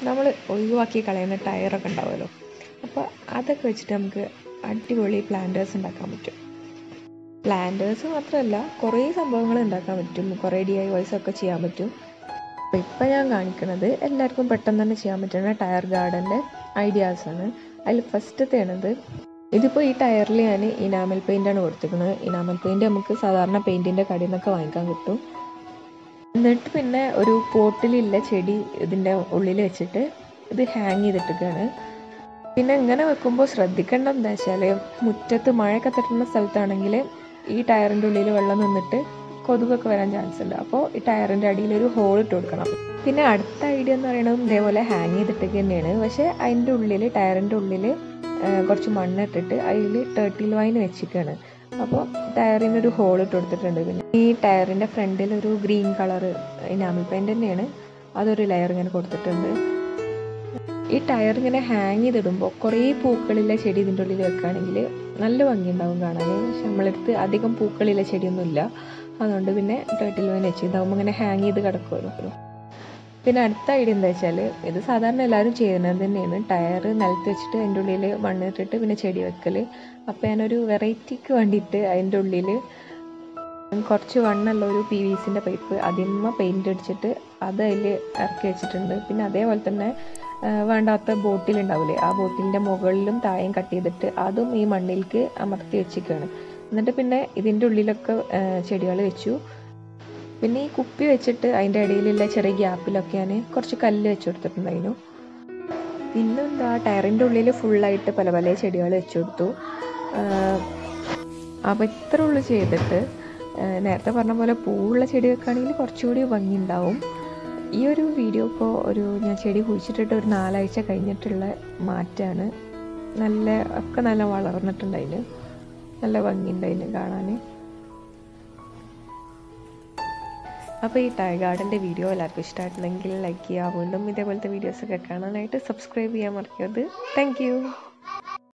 നമ്മൾ ഒഴിവാക്കി കളയുന്ന ടയറൊക്കെ ഉണ്ടാവുമല്ലോ അപ്പോൾ അതൊക്കെ വെച്ചിട്ട് നമുക്ക് അടിപൊളി പ്ലാന്റേഴ്സ് ഉണ്ടാക്കാൻ പറ്റും പ്ലാന്റേഴ്സ് മാത്രമല്ല കുറേ സംഭവങ്ങൾ ഉണ്ടാക്കാൻ പറ്റും കുറേ ഡി ഐ വൈസ് ഒക്കെ ചെയ്യാൻ പറ്റും അപ്പോൾ ഇപ്പം ഞാൻ കാണിക്കുന്നത് എല്ലാവർക്കും പെട്ടെന്ന് തന്നെ ചെയ്യാൻ പറ്റുന്ന ടയർ ഗാർഡൻ്റെ ഐഡിയാസാണ് അതിൽ ഫസ്റ്റത്തേണത് ഇതിപ്പോൾ ഈ ടയറിൽ ഞാൻ ഇനാമൽ പെയിൻ്റാണ് കൊടുത്തിരിക്കുന്നത് ഇനാമൽ പെയിൻറ്റ് നമുക്ക് സാധാരണ പെയിൻറ്റിൻ്റെ കടയിൽ നിന്നൊക്കെ വാങ്ങിക്കാൻ കിട്ടും എന്നിട്ട് പിന്നെ ഒരു പോട്ടിലില്ല ചെടി ഇതിൻ്റെ ഉള്ളിൽ വെച്ചിട്ട് ഇത് ഹാങ് ചെയ്തിട്ടൊക്കെയാണ് പിന്നെ ഇങ്ങനെ വെക്കുമ്പോൾ ശ്രദ്ധിക്കേണ്ടത് എന്താ വെച്ചാൽ മുറ്റത്ത് മഴയൊക്കെ തട്ടുന്ന സ്ഥലത്താണെങ്കിൽ ഈ ടയറിൻ്റെ ഉള്ളിൽ വെള്ളം നിന്നിട്ട് കൊതുകൊക്കെ വരാൻ ചാൻസ് ഉണ്ട് അപ്പോൾ ഈ ടയറിൻ്റെ അടിയിൽ ഒരു ഹോൾ ഇട്ട് കൊടുക്കണം പിന്നെ അടുത്ത ഐഡിയ എന്ന് പറയുന്നത് ഇതേപോലെ ഹാങ് ചെയ്തിട്ടൊക്കെ തന്നെയാണ് പക്ഷേ അതിൻ്റെ ഉള്ളിൽ ടയറിൻ്റെ ഉള്ളിൽ കുറച്ച് മണ്ണിട്ടിട്ട് അതിൽ ടേർട്ടിൽ വൈൻ വെച്ചിരിക്കുകയാണ് അപ്പോൾ ടയറിന് ഒരു ഹോൾ ഇട്ട് കൊടുത്തിട്ടുണ്ട് പിന്നെ ഈ ടയറിൻ്റെ ഫ്രണ്ടിൽ ഒരു ഗ്രീൻ കളർ ഇനാമിൽ പെയിൻ്റ് തന്നെയാണ് അതൊരു ലെയർ ഇങ്ങനെ കൊടുത്തിട്ടുണ്ട് ഈ ടയർ ഇങ്ങനെ ഹാങ് ചെയ്തിടുമ്പോൾ കുറേ പൂക്കളിലെ ചെടി ഇതിൻ്റെ ഉള്ളിൽ വെക്കുകയാണെങ്കിൽ നല്ല ഭംഗിയുണ്ടാവും കാണാൻ പക്ഷെ നമ്മളടുത്ത് അധികം പൂക്കളിലെ ചെടിയൊന്നുമില്ല അതുകൊണ്ട് പിന്നെ ടേർട്ടിൽ വൈൻ വെച്ച് ഇതാവുമ്പോൾ ഇങ്ങനെ ഹാങ് ചെയ്ത് കിടക്കുമല്ലോ പിന്നെ അടുത്ത ഐഡിയ എന്താ വെച്ചാൽ ഇത് സാധാരണ എല്ലാവരും ചെയ്യുന്നത് തന്നെയാണ് ടയർ നിലത്ത് വെച്ചിട്ട് അതിൻ്റെ ഉള്ളിൽ മണ്ണിട്ടിട്ട് പിന്നെ ചെടി വെക്കൽ അപ്പോൾ ഞാനൊരു വെറൈറ്റിക്ക് വേണ്ടിയിട്ട് അതിൻ്റെ ഉള്ളിൽ കുറച്ച് വണ്ണുള്ള ഒരു പി വി സിൻ്റെ പൈപ്പ് അതിന്മ പെയിൻ്റ് അടിച്ചിട്ട് അത് അതിൽ ഇറക്കി വെച്ചിട്ടുണ്ട് പിന്നെ അതേപോലെ തന്നെ വേണ്ടാത്ത ബോട്ടിൽ ഉണ്ടാവില്ലേ ആ ബോട്ടിലിൻ്റെ മുകളിലും താഴെയും കട്ട് ചെയ്തിട്ട് അതും ഈ മണ്ണിലേക്ക് അമർത്തി വെച്ചിരിക്കുകയാണ് എന്നിട്ട് പിന്നെ ഇതിൻ്റെ ഉള്ളിലൊക്കെ ചെടികൾ വെച്ചു പിന്നെ ഈ കുപ്പി വെച്ചിട്ട് അതിൻ്റെ ഇടയിലുള്ള ചെറിയ ഗ്യാപ്പിലൊക്കെ ഞാൻ കുറച്ച് കല്ല് വെച്ച് കൊടുത്തിട്ടുണ്ടായിരുന്നു പിന്നെന്താ ടയറിൻ്റെ ഉള്ളിൽ ഫുള്ളായിട്ട് പല പല ചെടികൾ വെച്ച് കൊടുത്തു അപ്പോൾ ഇത്ര ഉള്ളു ചെയ്തിട്ട് നേരത്തെ പറഞ്ഞ പോലെ പൂവുള്ള ചെടി വെക്കുകയാണെങ്കിൽ കുറച്ചുകൂടി ഭംഗി ഉണ്ടാവും ഈ ഒരു വീഡിയോ ഇപ്പോൾ ഒരു ഞാൻ ചെടി കുഴിച്ചിട്ടിട്ട് ഒരു നാലാഴ്ച കഴിഞ്ഞിട്ടുള്ള മാറ്റാണ് നല്ല ഒക്കെ നല്ല വളർന്നിട്ടുണ്ടതിന് നല്ല ഭംഗിയുണ്ട് കാണാൻ അപ്പോൾ ഈ ടൈ ഗാർഡൻ്റെ വീഡിയോ എല്ലാവർക്കും ഇഷ്ടമായിട്ടുണ്ടെങ്കിൽ ലൈക്ക് ചെയ്യുക വീണ്ടും ഇതേപോലത്തെ വീഡിയോസൊക്കെ കാണാനായിട്ട് സബ്സ്ക്രൈബ് ചെയ്യാൻ മറക്കരുത് താങ്ക്